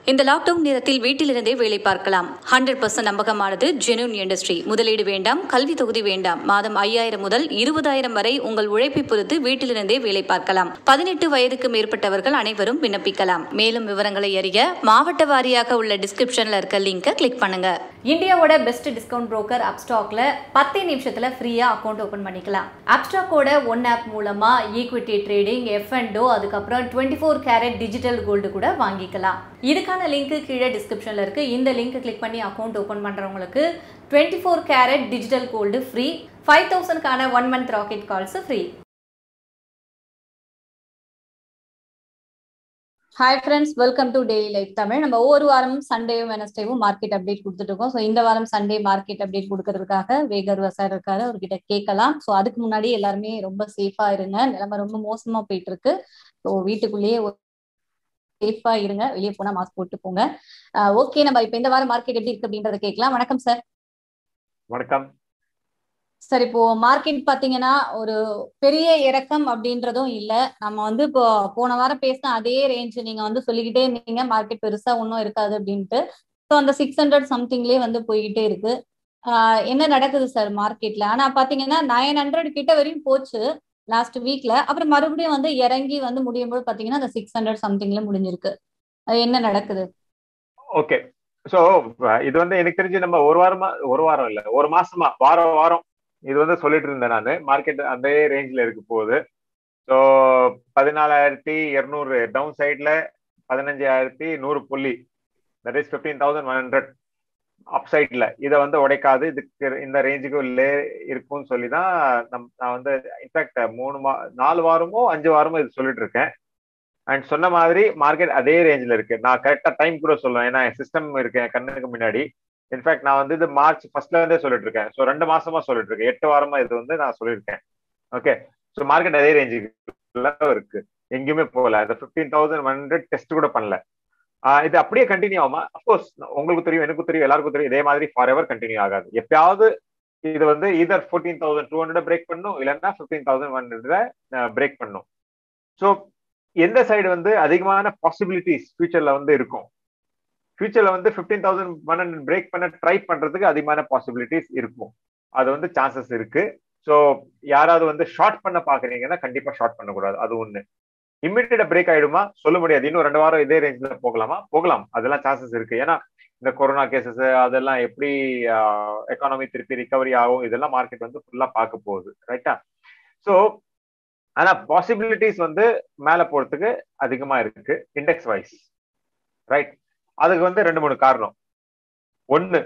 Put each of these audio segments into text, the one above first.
இந்த லாக்டவுன் நேரத்தில் வீட்டிலிருந்தே வேலை பார்க்கலாம் ஹண்ட்ரட் பர்சன்ட் நம்பகமானது ஜெனூன் இண்டஸ்ட்ரி முதலீடு வேண்டாம் கல்வி தொகுதி வேண்டாம் மாதம் ஐயாயிரம் முதல் இருபதாயிரம் வரை உங்கள் உழைப்பை பொறுத்து வீட்டிலிருந்தே வேலை பார்க்கலாம் பதினெட்டு வயதுக்கு மேற்பட்டவர்கள் அனைவரும் விண்ணப்பிக்கலாம் மேலும் விவரங்களை அறிய மாவட்ட வாரியாக உள்ள டிஸ்கிரிப்ஷன்ல இருக்க லிங்கை கிளிக் பண்ணுங்க இந்தியாவோட பெஸ்ட் டிஸ்கவுண்ட் புரோக்கர் அப்ஸ்டாக்ல பத்தே நிமிஷத்துல ஃப்ரீயா அக்கௌண்ட் ஓபன் பண்ணிக்கலாம் அப்ஸ்டாக்கோட ஒன் ஆப் மூலமா ஈக்விட்டி ட்ரேடிங் எஃப் அண்டோ அதுக்கப்புறம் twenty four carat digital gold கூட வாங்கிக்கலாம் இதுக்கான லிங்க் கீழே டிஸ்கிரிப்ஷன்ல இருக்கு இந்த லிங்க் கிளிக் பண்ணி அக்கௌண்ட் ஓபன் பண்றவங்களுக்கு twenty four carat digital gold free five தௌசண்ட்கான one month rocket calls free hi friends welcome to daily life Tamil நம்ம ஒவ்வொரு வாரமும் சண்டேவும் வெனஸ்டேவும் மார்க்கெட் அப்டேட் கொடுத்துட்டு இருக்கோம் ஸோ இந்த வாரம் சண்டே மார்க்கெட் அப்டேட் கொடுக்கறதுக்காக வேகர் சார் இருக்காரு அவர்கிட்ட கேட்கலாம் ஸோ அதுக்கு முன்னாடி எல்லாருமே ரொம்ப சேஃபா இருங்க நிலைமை ரொம்ப மோசமா போயிட்டு இருக்கு ஸோ வீட்டுக்குள்ளேயே சேஃபா இருங்க வெளியே போனா மாஸ்க் போட்டு போங்க ஓகே நம்ம இப்ப இந்த வாரம் மார்க்கெட் எப்படி இருக்கு அப்படின்றத கேட்கலாம் வணக்கம் சார் வணக்கம் சார் இப்போ மார்க்கெட் பாத்தீங்கன்னா ஒரு பெரிய இறக்கம் அப்படின்றதும் இல்ல நம்ம வந்து இப்போ போன வாரம் பேசின அதே ரேஞ்ச் நீங்க வந்து சொல்லிக்கிட்டே இருந்தீங்க மார்க்கெட் பெருசா ஒன்றும் இருக்காது அப்படின்ட்டு ஸோ அந்த சிக்ஸ் ஹண்ட்ரட் சம்திங்லேயே வந்து போய்கிட்டே இருக்கு என்ன நடக்குது சார் மார்க்கெட்ல ஆனா பாத்தீங்கன்னா நைன் ஹண்ட்ரட் கிட்ட வரையும் போச்சு லாஸ்ட் வீக்ல அப்புறம் மறுபடியும் வந்து இறங்கி வந்து முடியும் போது பாத்தீங்கன்னா அந்த சிக்ஸ் ஹண்ட்ரட் சம்திங்ல முடிஞ்சிருக்கு அது என்ன நடக்குது ஓகே சோ இது வந்து எனக்கு தெரிஞ்சு நம்ம ஒரு வாரமா ஒரு வாரம் இல்ல ஒரு மாசமா வாரம் வாரம் இது வந்து சொல்லிட்டு இருந்தேன் நான் மார்க்கெட் அந்த ரேஞ்ச்ல இருக்கு போகுது ஸோ பதினாலாயிரத்தி இருநூறு டவுன் சைட்ல பதினஞ்சாயிரத்தி நூறு புள்ளி that is fifteen thousand one hundred up சைட்ல இதை வந்து உடைக்காது இதுக்கு இந்த ரேஞ்சுக்கு லே இருக்கும்னு சொல்லி தான் நம் நான் வந்து இன்ஃபேக்ட் மூணு மா நாலு வாரமோ அஞ்சு வாரமோ இது சொல்லிட்டு இருக்கேன் அண்ட் சொன்ன மாதிரி மார்க்கெட் அதே ரேஞ்சில் இருக்கு நான் கரெக்டாக டைம் கூட சொல்லுவேன் ஏன்னா என் சிஸ்டம் இருக்கு என் கண்ணுக்கு முன்னாடி இன்ஃபேக்ட் நான் வந்து இது மார்ச் ஃபர்ஸ்ட்ல இருந்தே சொல்லிட்டு இருக்கேன் ஸோ ரெண்டு மாசமா சொல்லிட்டு இருக்கேன் எட்டு வாரமா இது வந்து நான் சொல்லியிருக்கேன் ஓகே ஸோ மார்க்கெட் அதே ரேஞ்சுக்கு இருக்கு எங்கேயுமே போகல இந்த fifteen thousand one hundred test கூட பண்ணல இது அப்படியே கண்டினியூ ஆகுமா அப்கோர்ஸ் உங்களுக்கு தெரியும் எனக்கும் தெரியும் எல்லாருக்கும் தெரியும் இதே மாதிரி ஃபார் எவர் கண்டினியூ ஆகாது எப்பயாவது இது வந்து இதர் fourteen thousand two hundred break பண்ணும் இல்லைன்னா fifteen thousand one hundred break பண்ணும் ஸோ எந்த சைடு வந்து அதிகமான பாசிபிலிட்டிஸ் ஃபியூச்சர்ல வந்து இருக்கும் ஃபியூச்சர்ல வந்து fifteen thousand one hundred break பண்ண ட்ரை பண்றதுக்கு அதிகமான பாசிபிலிட்டிஸ் இருக்கும் அது வந்து சான்சஸ் இருக்கு ஸோ யாராவது வந்து ஷார்ட் பண்ண பாக்குறீங்கன்னா கண்டிப்பா ஷார்ட் பண்ணக்கூடாது அது ஒண்ணு இம்மிடியா பிரேக் ஆயிடுமா சொல்ல முடியாது இன்னும் ரெண்டு வாரம் இதே ரேஞ்ச்ல போகலாமா போகலாம் அதெல்லாம் சான்சஸ் இருக்கு ஏன்னா இந்த கொரோனா கேசஸ் அதெல்லாம் எப்படி எக்கானமி திருப்பி ரிகவரி ஆகும் இதெல்லாம் மார்க்கெட் வந்து ஃபுல்லா பார்க்க போகுது ரைட்டா ஸோ ஆனா பாசிபிலிட்டிஸ் வந்து மேல போறதுக்கு அதிகமா இருக்கு இண்டெக்ஸ் வைஸ் ரைட் அதுக்கு வந்து ரெண்டு மூணு காரணம் ஒன்னு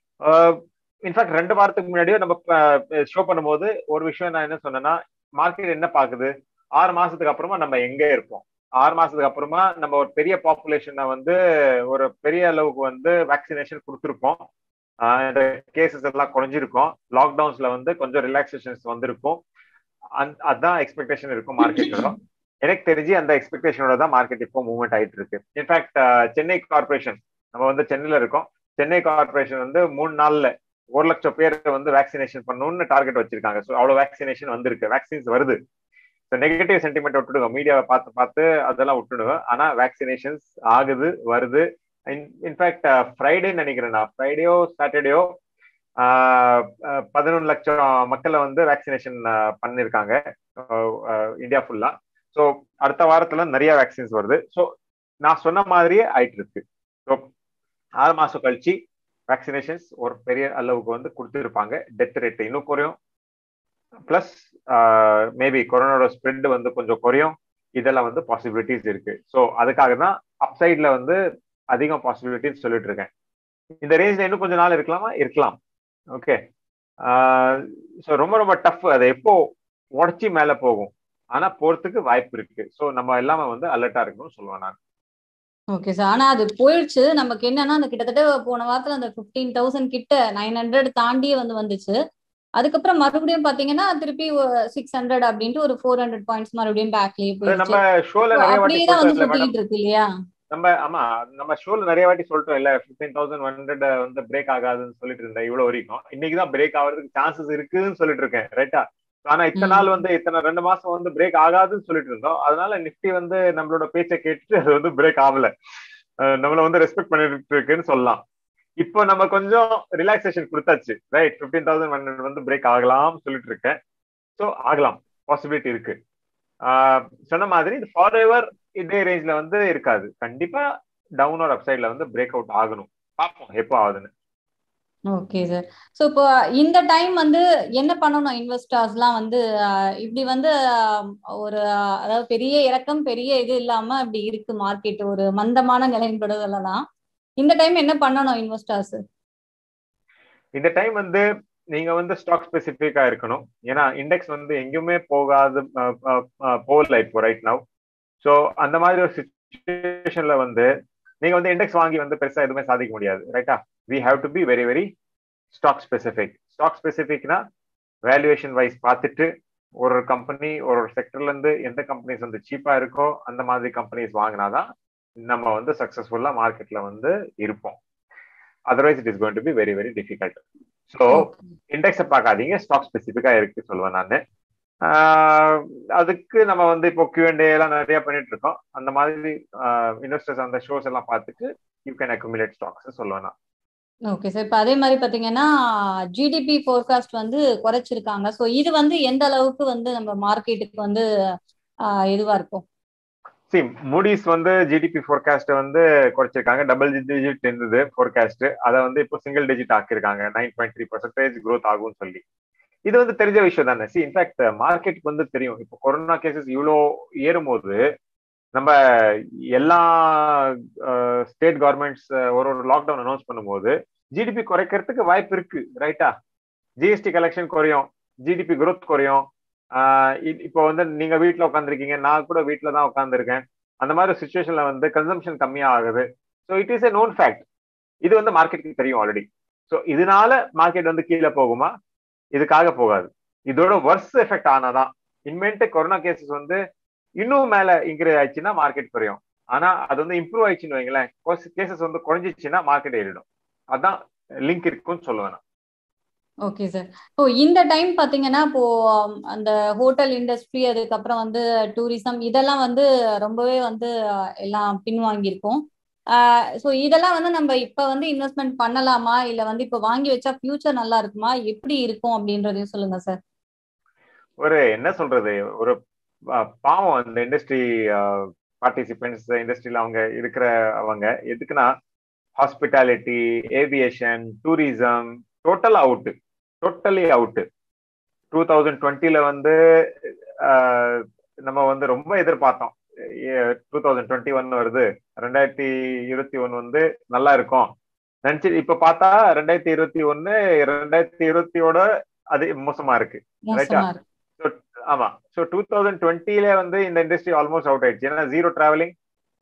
இன்ஃபேக்ட் ரெண்டு வாரத்துக்கு முன்னாடியோ நம்ம ஷோ பண்ணும்போது ஒரு விஷயம் நான் என்ன சொன்னேன்னா மார்க்கெட் என்ன பாக்குது ஆறு மாசத்துக்கு அப்புறமா நம்ம எங்க இருப்போம் ஆறு மாசத்துக்கு அப்புறமா நம்ம ஒரு பெரிய பாப்புலேஷனை வந்து ஒரு பெரிய அளவுக்கு வந்து வேக்சினேஷன் கொடுத்துருப்போம் இந்த கேசஸ் எல்லாம் குறைஞ்சிருக்கும் லாக்டவுன்ஸ்ல வந்து கொஞ்சம் ரிலாக்ஸேஷன்ஸ் வந்திருக்கும் அதுதான் எக்ஸ்பெக்டேஷன் இருக்கும் மார்க்கெட்டோட எனக்கு தெரிஞ்சு அந்த எக்ஸ்பெக்டேஷனோட தான் மார்க்கெட் இப்போ மூவ்மெண்ட் ஆயிட்டு இருக்கு இன்ஃபேக்ட் சென்னை கார்பரேஷன் நம்ம வந்து சென்னையில இருக்கோம் சென்னை கார்பரேஷன் வந்து மூணு நாள்ல ஒரு லட்சம் பேர் வந்து வேக்சினேஷன் பண்ணணும்னு டார்கெட் வச்சிருக்காங்க ஸோ அவ்வளவு வேக்சினேஷன் வந்திருக்கு வேக்சின்ஸ் வருது ஸோ நெகட்டிவ் சென்டிமெண்ட் விட்டுடுங்க மீடியாவை பார்த்து பார்த்து அதெல்லாம் விட்டுடுங்க ஆனா வேக்சினேஷன்ஸ் ஆகுது வருது இன்ஃபேக்ட் ஃப்ரைடேன்னு நினைக்கிறேன் நான் ஃப்ரைடேயோ சாட்டர்டேயோ பதினொன்று லட்சம் மக்களை வந்து வேக்சினேஷன் பண்ணிருக்காங்க இந்தியா ஃபுல்லா ஸோ அடுத்த வாரத்துல நிறைய வேக்சின்ஸ் வருது ஸோ நான் சொன்ன மாதிரியே ஆயிட்டு இருக்கு ஸோ ஆறு மாசம் கழிச்சு வேக்சினேஷன்ஸ் ஒரு பெரிய அளவுக்கு வந்து கொடுத்துருப்பாங்க டெத் ரேட் இன்னும் குறையும் பிளஸ் மேபி கொரோனாவோட ஸ்ப்ரெட் வந்து கொஞ்சம் குறையும் இதெல்லாம் வந்து பாசிபிலிட்டிஸ் இருக்கு ஸோ அதுக்காக தான் அப்சைட்ல வந்து அதிகம் பாசிபிலிட்டிஸ் சொல்லிட்டு இருக்கேன் இந்த ரேஞ்ச்ல இன்னும் கொஞ்சம் நாள் இருக்கலாமா இருக்கலாம் ஓகே ஸோ ரொம்ப ரொம்ப டஃப் அதை எப்போ உடச்சி மேலே போகும் ஆனா போறதுக்கு வாய்ப்பு இருக்கு ஸோ நம்ம எல்லாமே வந்து அலர்ட்டா இருக்கணும்னு சொல்லுவேன் நான் ஓகே சார் ஆனா அது போயிடுச்சு நமக்கு என்னன்னா அந்த கிட்டத்தட்ட போன வாரத்துல அந்த பிப்டீன் தௌசண்ட் கிட்ட நைன் ஹண்ட்ரட் தாண்டியே வந்து வந்துச்சு அதுக்கப்புறம் மறுபடியும் பாத்தீங்கன்னா திருப்பி சிக்ஸ் ஹண்ட்ரட் அப்படின்ட்டு ஒரு ஃபோர் ஹண்ட்ரட் பாயிண்ட்ஸ் மறுபடியும் பேக்லயே நம்ம ஷோல நிறைய வாட்டி அப்படியே வந்து சுத்திட்டு இருக்கு இல்லையா நம்ம ஆமா நம்ம ஷோல நிறைய வாட்டி சொல்லிட்டோம் இல்ல பிப்டீன் தௌசண்ட் ஒன் ஹண்ட்ரட் வந்து பிரேக் ஆகாதுன்னு சொல்லிட்டு இருந்தேன் இவ்வளவு வரைக்கும் இன்னைக்கு தான் பிரேக் ஆகிறதுக்கு சான்சஸ் இருக்குன்னு சொல்லிட்டு இருக்கேன் ரைட்டா ஆனா இத்தனை நாள் வந்து இத்தனை ரெண்டு மாசம் வந்து பிரேக் ஆகாதுன்னு சொல்லிட்டு இருந்தோம் அதனால நிப்டி வந்து நம்மளோட பேச்சை கேட்டுட்டு அது வந்து பிரேக் ஆகல நம்மள வந்து ரெஸ்பெக்ட் பண்ணிட்டு இருக்குன்னு சொல்லலாம் இப்போ நம்ம கொஞ்சம் ரிலாக்ஸேஷன் கொடுத்தாச்சு right fifteen thousand one hundred வந்து பிரேக் ஆகலாம்னு சொல்லிட்டு இருக்கேன் ஸோ ஆகலாம் பாசிபிலிட்டி இருக்கு சொன்ன மாதிரி இது ஃபார் எவர் இதே ரேஞ்ச்ல வந்து இருக்காது கண்டிப்பா டவுன் ஒரு அப்சைட்ல வந்து பிரேக் அவுட் ஆகணும் பார்ப்போம் எப்போ ஆகுதுன்னு ஓகே சார் ஸோ இப்போ இந்த டைம் வந்து என்ன பண்ணணும் இன்வெஸ்டர்ஸ்லாம் வந்து இப்படி வந்து ஒரு அதாவது பெரிய இறக்கம் பெரிய இது இல்லாம இப்படி இருக்கு மார்க்கெட் ஒரு மந்தமான நிலைப்படுதலாம் இந்த டைம் என்ன பண்ணணும் இன்வெஸ்டர்ஸ் இந்த டைம் வந்து நீங்க வந்து ஸ்டாக் ஸ்பெசிஃபிக்கா இருக்கணும் ஏன்னா இண்டெக்ஸ் வந்து எங்கேயுமே போகாது போகல இப்போ ரைட் நவ் ஸோ அந்த மாதிரி ஒரு சுச்சுவேஷன்ல வந்து நீங்க வந்து இண்டெக்ஸ் வாங்கி வந்து பெருசா எதுவுமே சாதிக்க முடியாது ரைட்டா we have to be very very stock specific stock ஸ்பெசிஃபிக்னா வேல்யூவேஷன் வைஸ் பார்த்துட்டு ஒரு ஒரு கம்பெனி ஒரு ஒரு செக்டர்ல இருந்து எந்த கம்பெனிஸ் வந்து சீப்பா இருக்கோ அந்த மாதிரி கம்பெனிஸ் வாங்கினாதான் நம்ம வந்து சக்சஸ்ஃபுல்லா மார்க்கெட்ல வந்து இருப்போம் otherwise it is going to be very very difficult so இண்டெக்ஸை பார்க்காதீங்க ஸ்டாக் ஸ்பெசிஃபிக்கா இருக்கு சொல்லுவேன் நான் அதுக்கு நம்ம வந்து இப்போ கியூஎன்டே எல்லாம் நிறைய பண்ணிட்டு இருக்கோம் அந்த மாதிரி இன்வெஸ்டர்ஸ் அந்த ஷோஸ் எல்லாம் பார்த்துட்டு யூ கேன் அக்குமுலேட் ஸ்டாக்ஸ் சொல்லுவேன் நான் ஓகே சார் இப்போ அதே மாதிரி பார்த்தீங்கன்னா ஜிடிபி ஃபோர்காஸ்ட் வந்து குறைச்சிருக்காங்க ஸோ இது வந்து எந்த அளவுக்கு வந்து நம்ம மார்க்கெட்டுக்கு வந்து இதுவா இருக்கும் சி மூடிஸ் வந்து ஜிடிபி ஃபோர்காஸ்ட் வந்து குறைச்சிருக்காங்க டபுள் டிஜிட் இருந்தது ஃபோர்காஸ்ட் அதை வந்து இப்போ சிங்கிள் டிஜிட் ஆக்கியிருக்காங்க nine point three percentage growth ஆகும்னு சொல்லி இது வந்து தெரிஞ்ச விஷயம் தானே சி இன்ஃபேக்ட் மார்க்கெட்டுக்கு வந்து தெரியும் இப்போ கொரோனா கேசஸ் இவ்வளோ ஏறும்போது நம்ம எல்லா ஸ்டேட் கவர்மெண்ட்ஸ் ஒரு ஒரு லாக்டவுன் அனௌன்ஸ் பண்ணும்போது ஜிடிபி குறைக்கிறதுக்கு வாய்ப்பு இருக்கு ரைட்டா ஜிஎஸ்டி கலெக்ஷன் குறையும் ஜிடிபி குரோத் குறையும் இப்போ வந்து நீங்க வீட்டுல உட்காந்துருக்கீங்க நான் கூட வீட்டுல தான் உட்காந்துருக்கேன் அந்த மாதிரி சுச்சுவேஷன்ல வந்து கன்சம்ஷன் கம்மியா ஆகுது so it is a known fact இது வந்து மார்க்கெட்டுக்கு தெரியும் ஆல்ரெடி ஸோ இதனால மார்க்கெட் வந்து கீழே போகுமா இதுக்காக போகாது இதோட ஒர்ஸ் எஃபெக்ட் ஆனாதான் இன்மெண்ட் கொரோனா கேசஸ் வந்து இன்னும் மேல இன்க்ரீஸ் ஆயிடுச்சுன்னா மார்க்கெட் குறையும் ஆனா அது வந்து இம்ப்ரூவ் ஆயிடுச்சுன்னு வைங்களேன் கேசஸ் வந்து குறைஞ்சிச்சுன்னா மார்க்கெட் ஏறிடும் அதான் லிங்க் இருக்குன்னு சொல்லுவேன் ஓகே சார் இப்போ இந்த டைம் பாத்தீங்கன்னா இப்போ அந்த ஹோட்டல் இண்டஸ்ட்ரி அதுக்கப்புறம் வந்து டூரிசம் இதெல்லாம் வந்து ரொம்பவே வந்து எல்லாம் பின்வாங்கியிருக்கோம் ஸோ இதெல்லாம் வந்து நம்ம இப்போ வந்து இன்வெஸ்ட்மெண்ட் பண்ணலாமா இல்லை வந்து இப்போ வாங்கி வச்சா ஃபியூச்சர் நல்லா இருக்குமா எப்படி இருக்கும் அப்படின்றதையும் சொல்லுங்க சார் ஒரு என்ன சொல்றது ஒரு பாவம் அந்த இண்டஸ்ட்ரி பார்ட்டிசிபென்ட்ஸ் இண்டஸ்ட்ரியில அவங்க இருக்கிற அவங்க எதுக்குன்னா hospitality aviation tourism total out totally out two thousand டுவெண்ட்டில வந்து நம்ம வந்து ரொம்ப எதிர்பார்த்தோம் டூ தௌசண்ட் டுவெண்ட்டி ஒன் வருது ரெண்டாயிரத்தி இருபத்தி ஒன்னு வந்து நல்லா இருக்கும் நினைச்சு இப்ப பார்த்தா ரெண்டாயிரத்தி இருபத்தி ஒன்னு ரெண்டாயிரத்தி இருபத்தியோட அது மோசமா இருக்கு ரைட்டா ஆமா ஸோ டூ தௌசண்ட் டுவெண்ட்டில வந்து இந்த இண்டஸ்ட்ரி ஆல்மோஸ்ட் அவுட் ஆயிடுச்சு ஏன்னா zero traveling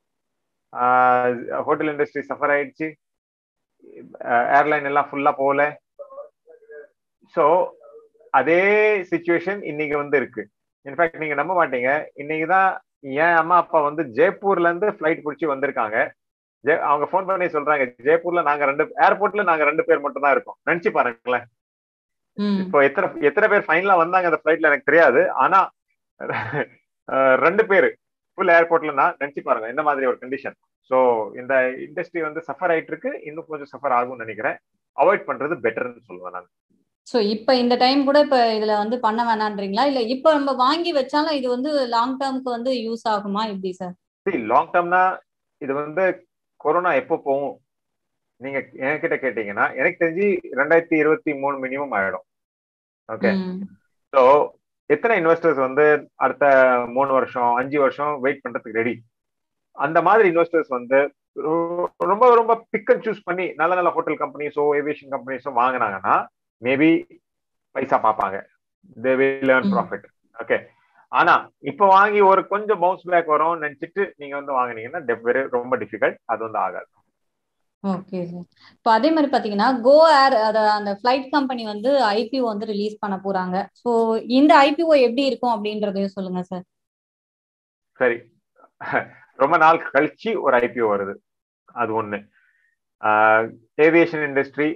hotel industry suffer ஆயிடுச்சு ஏர்லைன் எல்லாம் ஃபுல்லா போகல ஸோ அதே சுச்சுவேஷன் இன்னைக்கு வந்து இருக்கு இன்ஃபேக்ட் நீங்க நம்ப மாட்டீங்க இன்னைக்கு தான் என் அம்மா அப்பா வந்து ஜெய்ப்பூர்ல இருந்து ஃபிளைட் பிடிச்சி வந்திருக்காங்க அவங்க ஃபோன் பண்ணி சொல்றாங்க ஜெய்ப்பூர்ல நாங்க ரெண்டு ஏர்போர்ட்ல நாங்க ரெண்டு பேர் மட்டும் தான் இருக்கோம் நினைச்சு பாருங்களேன் இப்போ எத்தனை எத்தனை பேர் ஃபைனலா வந்தாங்க அந்த ஃபிளைட்ல எனக்கு தெரியாது ஆனா ரெண்டு பேர் ஃபுல் ஏர்போர்ட்ல நான் நினைச்சு பாருங்க இந்த மாதிரி ஒரு கண்டிஷன் ஸோ இந்த இண்டஸ்ட்ரி வந்து சஃபர் ஆயிட்டு இருக்கு இன்னும் கொஞ்சம் சஃபர் ஆகும்னு நினைக்கிறேன் அவாய்ட் பண்றது பெட்டர்னு சொல்லுவேன் நான் ஸோ இப்போ இந்த டைம் கூட இப்போ இதுல வந்து பண்ண வேணான்றீங்களா இல்ல இப்போ நம்ம வாங்கி வச்சாலும் இது வந்து லாங் டேர்முக்கு வந்து யூஸ் ஆகுமா எப்படி சார் லாங் டேர்ம்னா இது வந்து கொரோனா எப்போ போகும் நீங்க என்கிட்ட கேட்டீங்கன்னா எனக்கு தெரிஞ்சு ரெண்டாயிரத்தி இருபத்தி மூணு மினிமம் ஆயிடும் ஓகே ஸோ எத்தனை இன்வெஸ்டர்ஸ் வந்து அடுத்த மூணு வருஷம் அஞ்சு வருஷம் வெயிட் பண்றதுக்கு ரெடி அந்த மாதிரி இன்வெஸ்டர்ஸ் வந்து ரொம்ப ரொம்ப பிக் அண்ட் சூஸ் பண்ணி நல்ல நல்ல ஹோட்டல் கம்பெனிஸோ ஏவியேஷன் கம்பெனிஸோ வாங்கினாங்கன்னா மேபி பைசா பார்ப்பாங்க they will learn profit okay ஆனா இப்ப வாங்கி ஒரு கொஞ்சம் பவுன்ஸ் பேக் வரும் நினைச்சிட்டு நீங்க வந்து வாங்கினீங்கன்னா ரொம்ப டிஃபிகல்ட் அது வந்து ஆகாது ஓகே சார் இப்போ அதே மாதிரி பார்த்தீங்கன்னா கோ ஏர் அத அந்த ஃப்ளைட் கம்பெனி வந்து ஐபிஓ வந்து ரிலீஸ் பண்ண போறாங்க ஸோ இந்த ஐபிஓ எப்படி இருக்கும் அப்படின்றதையும் சொல்லுங்க சார் சரி ரொம்ப நாள் கழிச்சு ஒரு ஐபிஓ வருது அது ஒண்ணு ஏவியேஷன் இண்டஸ்ட்ரி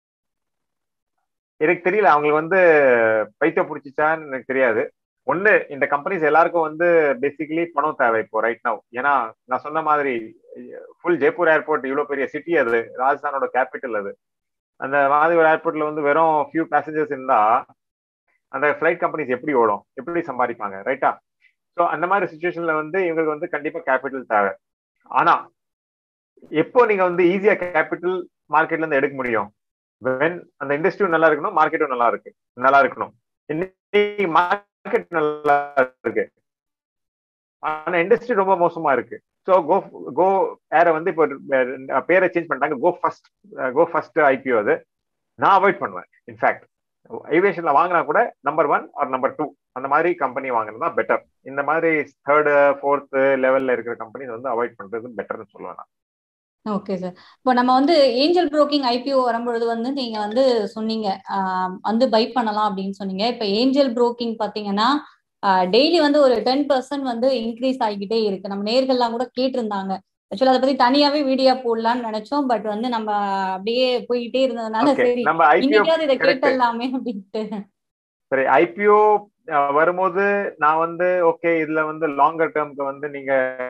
எனக்கு தெரியல அவங்களுக்கு வந்து பைத்தியம் பிடிச்சிச்சான்னு எனக்கு தெரியாது ஒண்ணு இந்த கம்பெனிஸ் எல்லாருக்கும் வந்து பேசிக்கலி பணம் தேவை இப்போ ரைட் நவ் ஏன்னா நான் சொன்ன மாதிரி ஃபுல் ஜெய்ப்பூர் ஏர்போர்ட் இவ்வளவு பெரிய சிட்டி அது ராஜஸ்தானோட கேபிட்டல் அது அந்த மாதிரி ஒரு ஏர்போர்ட்ல வந்து வெறும் ஃபியூ பேசஞ்சர்ஸ் இருந்தா அந்த ஃபிளைட் கம்பெனிஸ் எப்படி ஓடும் எப்படி சம்பாதிப்பாங்க ரைட்டா ஸோ அந்த மாதிரி சுச்சுவேஷன்ல வந்து இவங்களுக்கு வந்து கண்டிப்பா கேபிட்டல் தேவை ஆனா எப்போ நீங்க வந்து ஈஸியா கேபிட்டல் மார்க்கெட்ல இருந்து எடுக்க முடியும் வென் அந்த இண்டஸ்ட்ரியும் நல்லா இருக்கணும் மார்க்கெட்டும் நல்லா இருக்கு நல்லா இருக்கணும் இன்னைக்கு மார்க்கெட் நல்லா இருக்கு ஆனா இண்டஸ்ட்ரி ரொம்ப மோசமா இருக்கு ஸோ கோ கோ ஏரை வந்து இப்போ பேரை சேஞ்ச் பண்ணிட்டாங்க Go First Go First IPO அது நான் அவாய்ட் பண்ணுவேன் இன்ஃபேக்ட் ஏவியேஷன்ல வாங்கினா கூட number one or number two அந்த மாதிரி கம்பெனி வாங்கினது தான் பெட்டர் இந்த மாதிரி தேர்டு ஃபோர்த்து லெவல்ல இருக்கிற கம்பெனி வந்து அவாய்ட் பண்றது பெட்டர்னு சொல்லுவேன் நான் ஓகே சார் இப்போ நம்ம வந்து ஏஞ்சல் புரோக்கிங் ஐபிஓ வரும்பொழுது வந்து நீங்க வந்து சொன்னீங்க வந்து பை பண்ணலாம் அப்படின்னு சொன்னீங்க இப்போ ஏஞ்சல் புரோக்கிங் பாத்தீங்கன்னா டெய்லி வந்து ஒரு டென் பர்சன்ட் வந்து இன்க்ரீஸ் ஆகிக்கிட்டே இருக்கு நம்ம நேர்கள்லாம் கூட கேட்டிருந்தாங்க ஆக்சுவலா அதை பத்தி தனியாவே வீடியோ போடலாம்னு நினைச்சோம் பட் வந்து நம்ம அப்படியே போயிட்டே இருந்ததுனால சரி இன்னைக்காவது இதை கேட்டலாமே அப்படின்ட்டு சரி ஐபிஓ வரும்போது நான் வந்து ஓகே இதுல வந்து லாங்கர் டேர்ம்க்கு வந்து நீங்க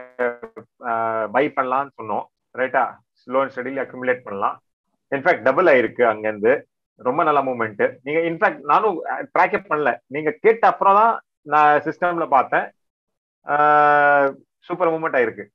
பை பண்ணலாம்னு சொன்னோம் ரைட்டா ஸ்லோ அண்ட் ஸ்டடிலி அக்குமுலேட் பண்ணலாம் இன்ஃபேக்ட் டபுள் ஆயிருக்கு அங்கேருந்து ரொம்ப நல்ல மூமெண்ட் நீங்க இன்ஃபேக்ட் நானும் ட்ராக் பண்ணல நீங்க கேட்ட அப்புறம் தான் நான் சிஸ்டம்ல பார்த்தேன் சூப்பர் மூமெண்ட் ஆயிருக்கு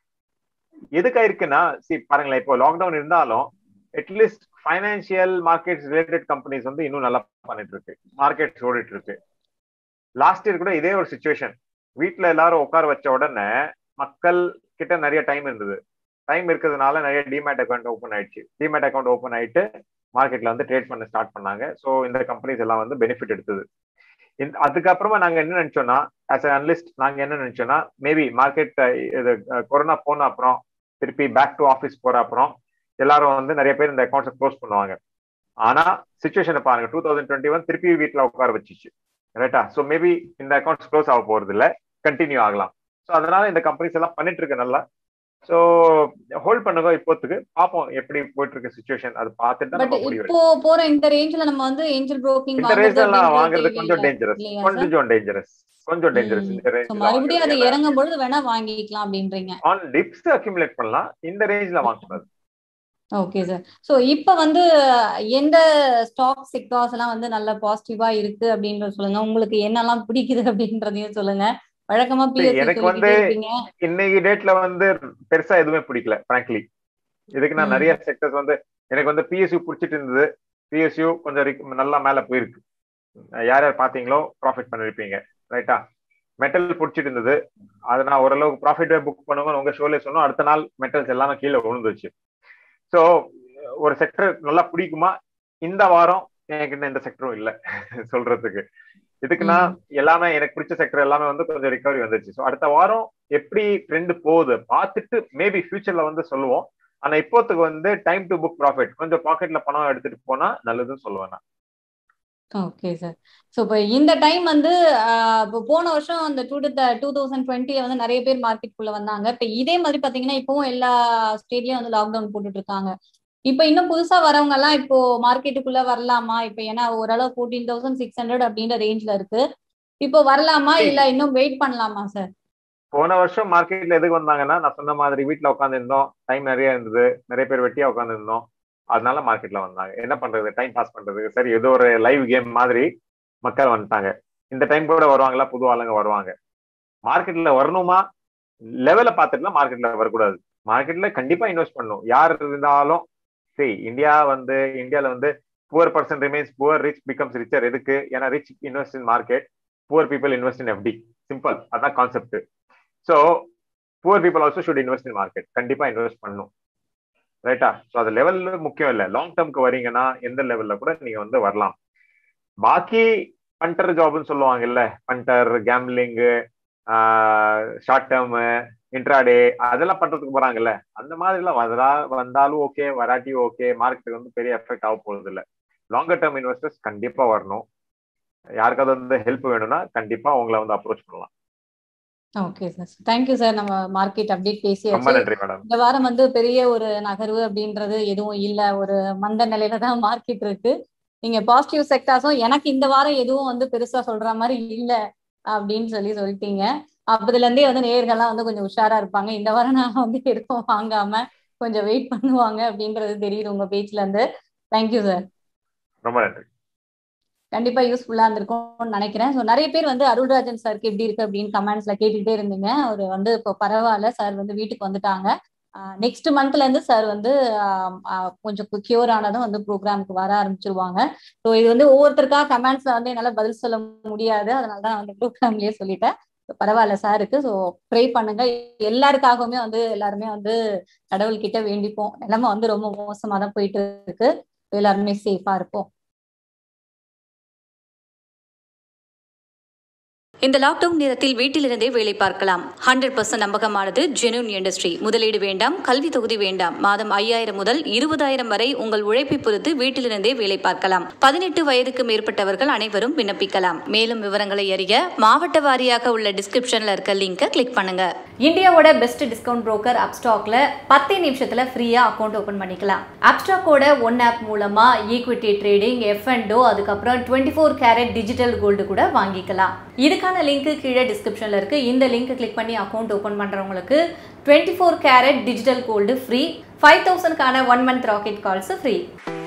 எதுக்கு ஆயிருக்குன்னா சி பாருங்களேன் இப்போ லாக்டவுன் இருந்தாலும் at least financial markets related companies வந்து இன்னும் நல்லா பண்ணிட்டு இருக்கு மார்க்கெட்ஸ் ஓடிட்டு இருக்கு லாஸ்ட் இயர் கூட இதே ஒரு சுச்சுவேஷன் வீட்டுல எல்லாரும் உட்கார வச்ச உடனே மக்கள் கிட்ட நிறைய டைம் இருந்தது டைம் இருக்கிறதுனால நிறைய டிமேட் அக்கௌண்ட் ஓப்பன் ஆயிடுச்சு டிமேட் அக்கௌண்ட் ஓப்பன் ஆயிட்டு மார்க்கெட்ல வந்து ட்ரேட் பண்ண ஸ்டார்ட் பண்ணாங்க ஸோ இந்த கம்பெனிஸ் எல்லாம் வந்து பெனிஃபிட் எடுத்தது அதுக்கப்புறமா நாங்க என்ன நினைச்சோம்னா ஆஸ் அனலிஸ்ட் நாங்க என்ன நினைச்சோம்னா மேபி மார்க்கெட் இது கொரோனா போன அப்புறம் திருப்பி பேக் டு ஆஃபீஸ் போற அப்புறம் எல்லாரும் வந்து நிறைய பேர் இந்த அக்கௌண்ட்ஸை க்ளோஸ் பண்ணுவாங்க ஆனா சுச்சுவேஷனை பாருங்க டூ தௌசண்ட் டுவெண்ட்டி ஒன் திருப்பி வீட்டில் உட்கார வச்சிச்சு ரைட்டா ஸோ மேபி இந்த அக்கௌண்ட்ஸ் க்ளோஸ் ஆக போறது இல்லை கண்டினியூ ஆகலாம் ஸோ அதனால இந்த கம்பெனிஸ் எல்லாம் பண்ணிட்டு இருக்கு நல்லா சோ ஹோல்ட் பண்ணுங்க இப்போத்துக்கு பாப்போம் எப்படி போயிட்டு இருக்கு சிச்சுவேஷன் அது பார்த்துட்டு பட் இப்போ போற இந்த ரேஞ்ச்ல நம்ம வந்து ஏஞ்சல் புரோக்கிங் இந்த ரேஞ்ச்ல வாங்குறது கொஞ்சம் டேஞ்சரஸ் கொஞ்சம் டேஞ்சரஸ் கொஞ்சம் டேஞ்சரஸ் இந்த ரேஞ்ச் மறுபடியும் அது இறங்கும் பொழுது வேணா வாங்கிக்கலாம் அப்படின்றீங்க ஆன் டிப்ஸ் அக்யூமுலேட் பண்ணலாம் இந்த ரேஞ்ச்ல வாங்கக்கூடாது ஓகே சார் ஸோ இப்போ வந்து எந்த ஸ்டாக் செக்டார்ஸ் எல்லாம் வந்து நல்ல பாசிட்டிவா இருக்கு அப்படின்றத சொல்லுங்க உங்களுக்கு என்னெல்லாம் பிடிக்குது அப்படின்றதையும் சொல்லுங்க வழக்கமா எனக்கு வந்து இன்னைக்கு டேட்ல வந்து பெருசா எதுவுமே பிடிக்கல ஃப்ராங்க்லி இதுக்கு நான் நிறைய செக்டர்ஸ் வந்து எனக்கு வந்து பிஎஸ்யூ பிடிச்சிட்டு இருந்தது பிஎஸ்யூ கொஞ்சம் நல்லா மேல போயிருக்கு யார் யார் பாத்தீங்களோ ப்ராஃபிட் பண்ணிருப்பீங்க ரைட்டா மெட்டல் பிடிச்சிட்டு இருந்தது அது நான் ஓரளவுக்கு ப்ராஃபிட் புக் பண்ணுங்க உங்க ஷோல சொன்னோம் அடுத்த நாள் மெட்டல்ஸ் எல்லாமே கீழே விழுந்துச்சு ஸோ ஒரு செக்டர் நல்லா பிடிக்குமா இந்த வாரம் என்கிட்ட எந்த செக்டரும் இல்லை சொல்றதுக்கு இதுக்குன்னா எல்லாமே எனக்கு பிடிச்ச செக்டர் எல்லாமே வந்து கொஞ்சம் ரிகவரி வந்துருச்சு ஸோ அடுத்த வாரம் எப்படி ட்ரெண்ட் போகுது பார்த்துட்டு மேபி ஃபியூச்சர்ல வந்து சொல்லுவோம் ஆனா இப்போத்துக்கு வந்து டைம் டு புக் ப்ராஃபிட் கொஞ்சம் பாக்கெட்ல பணம் எடுத்துட்டு போனா நல்லதுன்னு சொல்லுவேன் நான் ஓகே சார் ஸோ இப்போ இந்த டைம் வந்து இப்போ போன வருஷம் அந்த டூ டூ தௌசண்ட் டுவெண்ட்டில வந்து நிறைய பேர் மார்க்கெட்டுக்குள்ள வந்தாங்க இப்போ இதே மாதிரி பார்த்தீங்கன்னா இப்பவும் எல்லா ஸ்டேட்லயும் வந்து லாக்டவுன் போட்டுட்டு இருக்காங்க இப்போ இன்னும் புதுசா வரவங்க எல்லாம் இப்போ மார்க்கெட்டுக்குள்ள வரலாமா இப்போ ஏன்னா ஓரளவு ஃபோர்டீன் தௌசண்ட் சிக்ஸ் ஹண்ட்ரட் அப்படின்ற ரேஞ்ச்ல இருக்கு இப்போ வரலாமா இல்ல இன்னும் வெயிட் பண்ணலாமா சார் போன வருஷம் மார்க்கெட்ல எதுக்கு வந்தாங்கன்னா நான் சொன்ன மாதிரி வீட்டுல உட்காந்து இருந்தோம் டைம் நிறைய இருந்தது நிறைய பேர் வெட்டியா உட்காந்து இருந்தோம் அதனால மார்க்கெட்ல வந்தாங்க என்ன பண்றது டைம் பாஸ் பண்றது சரி ஏதோ ஒரு லைவ் கேம் மாதிரி மக்கள் வந்துட்டாங்க இந்த டைம் கூட வருவாங்களா புது ஆளுங்க வருவாங்க மார்க்கெட்ல வரணுமா லெவலை பார்த்துட்டுலாம் மார்க்கெட்ல வரக்கூடாது மார்க்கெட்ல கண்டிப்பா இன்வெஸ்ட் பண்ணணும் யார் இருந்தாலும் சரி இந்தியா வந்து இந்தியால வந்து poor person remains poor rich becomes richer எதுக்கு ஏன்னா rich invest in market poor people invest in FD simple அதான் concept so poor people also should invest in market கண்டிப்பா இன்வெஸ்ட் பண்ணணும் ரைட்டா ஸோ அது லெவல் முக்கியம் இல்லை லாங் டேர்ம்க்கு வரீங்கன்னா எந்த லெவல்ல கூட நீங்க வந்து வரலாம் பாக்கி பண்டர் ஜாப்னு சொல்லுவாங்கல்ல பண்டர் கேம்லிங்கு ஷார்ட் டேர்மு இன்ட்ராடே அதெல்லாம் பண்றதுக்கு போறாங்கல்ல அந்த மாதிரி எல்லாம் வந்தா வந்தாலும் ஓகே வராட்டி ஓகே மார்க்கெட் வந்து பெரிய எஃபெக்ட் ஆக போறது இல்லை லாங்கர் டேர்ம் இன்வெஸ்டர்ஸ் கண்டிப்பா வரணும் யாருக்காவது வந்து ஹெல்ப் வேணும்னா கண்டிப்பா உங்களை வந்து அப்ரோச் பண்ணலாம் ஓகே சார் தேங்க்யூ சார் நம்ம மார்க்கெட் அப்டேட் ரொம்ப பேசியாச்சு நன்றி மேடம் இந்த வாரம் வந்து பெரிய ஒரு நகர்வு அப்படின்றது எதுவும் இல்ல ஒரு மந்த நிலையில தான் மார்க்கெட் இருக்கு நீங்க பாசிட்டிவ் செக்டார்ஸும் எனக்கு இந்த வாரம் எதுவும் வந்து பெருசா சொல்ற மாதிரி இல்ல அப்படின்னு சொல்லி சொல்லிட்டீங்க அப்பதுல இருந்தே வந்து நேர்கள்லாம் வந்து கொஞ்சம் உஷாரா இருப்பாங்க இந்த வாரம் நான் வந்து எதுவும் வாங்காம கொஞ்சம் வெயிட் பண்ணுவாங்க அப்படின்றது தெரியுது உங்க பேஜ்ல இருந்து தேங்க்யூ சார் ரொம்ப நன்றி கண்டிப்பா யூஸ்ஃபுல்லா இருந்திருக்கும்னு நினைக்கிறேன் ஸோ நிறைய பேர் வந்து அருள்ராஜன் சாருக்கு எப்படி இருக்கு அப்படின்னு கமெண்ட்ஸ்ல கேட்டுக்கிட்டே இருந்தீங்க அவர் வந்து இப்போ பரவாயில்ல சார் வந்து வீட்டுக்கு வந்துட்டாங்க நெக்ஸ்ட் மந்த்ல இருந்து சார் வந்து கொஞ்சம் கியூர் ஆனதும் வந்து ப்ரோக்ராமுக்கு வர ஆரம்பிச்சிருவாங்க ஸோ இது வந்து ஒவ்வொருத்தருக்கா கமெண்ட்ஸ்ல வந்து என்னால பதில் சொல்ல முடியாது அதனால தான் வந்து ப்ரோக்ராம்லயே சொல்லிட்டேன் பரவாயில்ல சாருக்கு ஸோ ப்ரே பண்ணுங்க எல்லாருக்காகவுமே வந்து எல்லாருமே வந்து கடவுள்கிட்ட வேண்டிப்போம் நிலைமை வந்து ரொம்ப மோசமா தான் போயிட்டு இருக்கு எல்லாருமே சேஃபா இருப்போம் இந்த லாக்டவுன் நேரத்தில் வீட்டிலிருந்தே வேலை பார்க்கலாம் ஹண்ட்ரட் பர்சன்ட் நம்பகமானது ஜெனூன் இண்டஸ்ட்ரி முதலீடு வேண்டாம் கல்வி தொகுதி வேண்டாம் மாதம் ஐயாயிரம் முதல் இருபதாயிரம் வரை உங்கள் உழைப்பை பொறுத்து வீட்டிலிருந்தே வேலை பார்க்கலாம் பதினெட்டு வயதுக்கு மேற்பட்டவர்கள் அனைவரும் விண்ணப்பிக்கலாம் மேலும் விவரங்களை அறிய மாவட்ட வாரியாக உள்ள டிஸ்கிரிப்ஷன்ல இருக்க லிங்கை கிளிக் பண்ணுங்க இந்தியாவோட பெஸ்ட் டிஸ்கவுண்ட் புரோக்கர் அப்ஸ்டாக்ல பத்தே நிமிஷத்துல ஃப்ரீயா அக்கௌண்ட் ஓபன் பண்ணிக்கலாம் அப்ஸ்டாக்கோட ஒன் ஆப் மூலமா ஈக்விட்டி ட்ரேடிங் எஃப் அண்ட் அதுக்கப்புறம் twenty four carat digital gold கூட வாங்கிக்கலாம் இதுக்கான லிங்க் கீழே டிஸ்கிரிப்ஷன்ல இருக்கு இந்த லிங்க் கிளிக் பண்ணி அக்கௌண்ட் ஓபன் பண்றவங்களுக்கு twenty four carat digital gold free five தௌசண்ட்கான one month rocket calls free